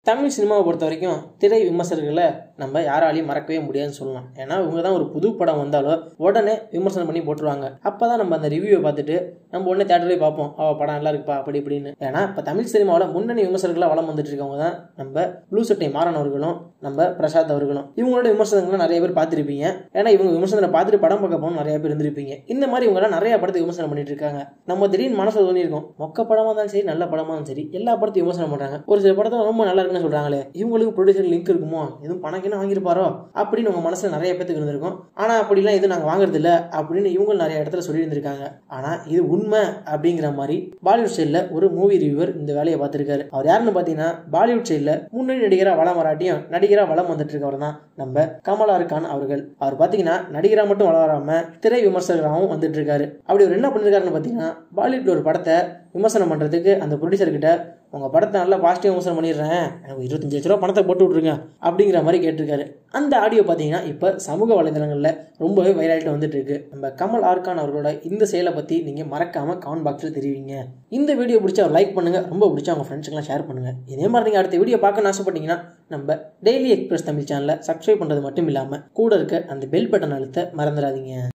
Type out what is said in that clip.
தமிழ் சினிமாவை பொறுத்த வரைக்கும் திரை விமர்சகர்களை நம்ம யாராலையும் மறக்கவே முடியாதுன்னு சொல்லலாம் ஏன்னா இவங்க தான் ஒரு புது படம் வந்தாலும் உடனே விமர்சனம் பண்ணி போட்டுருவாங்க அப்போ தான் நம்ம அந்த ரிவ்யூவை பார்த்துட்டு நம்ம உடனே தேட்டரே பார்ப்போம் அவ படம் நல்லா இருக்குப்பா அப்படி இப்படின்னு ஏன்னா இப்போ தமிழ் சினிமாவில் முன்னணி விமர்சகர்களாக வளம் வந்துட்டு இருக்கவங்க தான் நம்ம ப்ளூ சட்டை மாறன் அவர்களும் நம்ம பிரசாத் அவர்களும் இவங்களோட விமர்சனங்களை நிறைய பேர் பார்த்துருப்பீங்க ஏன்னா இவங்க விமர்சனத்தை பார்த்துட்டு படம் பார்க்க போகணும் நிறைய பேர் இருந்திருப்பீங்க இந்த மாதிரி இவங்களாம் நிறைய படத்தை விமர்சனம் பண்ணிட்டு இருக்காங்க நம்ம திடீர்னு மனசில் தோணியிருக்கோம் மொக்க படமாக இருந்தாலும் சரி நல்ல படமாக இருந்தாலும் சரி எல்லா படத்தையும் விமர்சனம் பண்ணுறாங்க ஒரு சில படத்தை ரொம்ப நல்லா இருக்குன்னு சொல்கிறாங்களே இவங்களுக்கு ப்ரொடியூசர் லிங்க் இருக்குமோ எதுவும் பணம் கிணம் வாங்கியிருப்பாரோ அப்படின்னு உங்கள் மனசில் நிறைய பேத்துக்கு இருந்திருக்கும் ஆனால் அப்படிலாம் எதுவும் நாங்கள் வாங்குறது இல்ல அப்படின்னு இவங்க நிறைய இடத்துல சொல்லி இருந்திருக்காங்க ஆனால் இது உண்மை அப்படிங்கிற மாதிரி பாலிவுட் சைடில் ஒரு மூவி ரிவ்யூவர் இந்த வேலையை பார்த்துருக்காரு அவர் யாருன்னு பார்த்தீங்கன்னா பாலிவுட் சைடில் முன்னணி நடிகராக வளம் வராட்டியும் நடிகராக வளம் வந்துட்டு இருக்கவர் தான் நம்ம கமலா கான் அவர்கள் அவர் பார்த்தீங்கன்னா நடிகராக மட்டும் வளராம திரை விமர்சகராகவும் வந்துட்டு இருக்காரு அப்படி அவர் என்ன பண்ணிருக்காருன்னு பார்த்தீங்கன்னா பாலிவுட் ஒரு படத்தை விமர்சனம் பண்ணுறதுக்கு அந்த ப்ரொடியூசர் கிட்ட உங்கள் படத்தை நல்லா பாசிட்டிவ் விமர்சனம் பண்ணிடுறேன் எனக்கு இருபத்தஞ்சு லட்ச ரூபா பணத்தை போட்டு விட்ருங்க அப்படிங்கிற மாதிரி கேட்டிருக்காரு அந்த ஆடியோ பார்த்தீங்கன்னா இப்போ சமூக வலைதளங்களில் ரொம்பவே வைரலாகிட்டு வந்துட்டு இருக்கு நம்ம கமல் ஆர்கான் அவர்களோட இந்த செயலை பற்றி நீங்கள் மறக்காமல் கமெண்ட் பாக்ஸில் தெரிவிங்க இந்த வீடியோ பிடிச்சா லைக் பண்ணுங்கள் ரொம்ப பிடிச்சா உங்கள் ஃப்ரெண்ட்ஸுக்கெல்லாம் ஷேர் பண்ணுங்கள் இதே மாதிரி நீங்கள் அடுத்த வீடியோ பார்க்க ஆசைப்பட்டீங்கன்னா நம்ம டெய்லி எக்ஸ்பிரஸ் தமிழ் சேனலை சப்ஸ்கிரைப் பண்ணுறது மட்டும் இல்லாமல் கூட இருக்க அந்த பெல் பட்டன் அழுத்த மறந்துடாதீங்க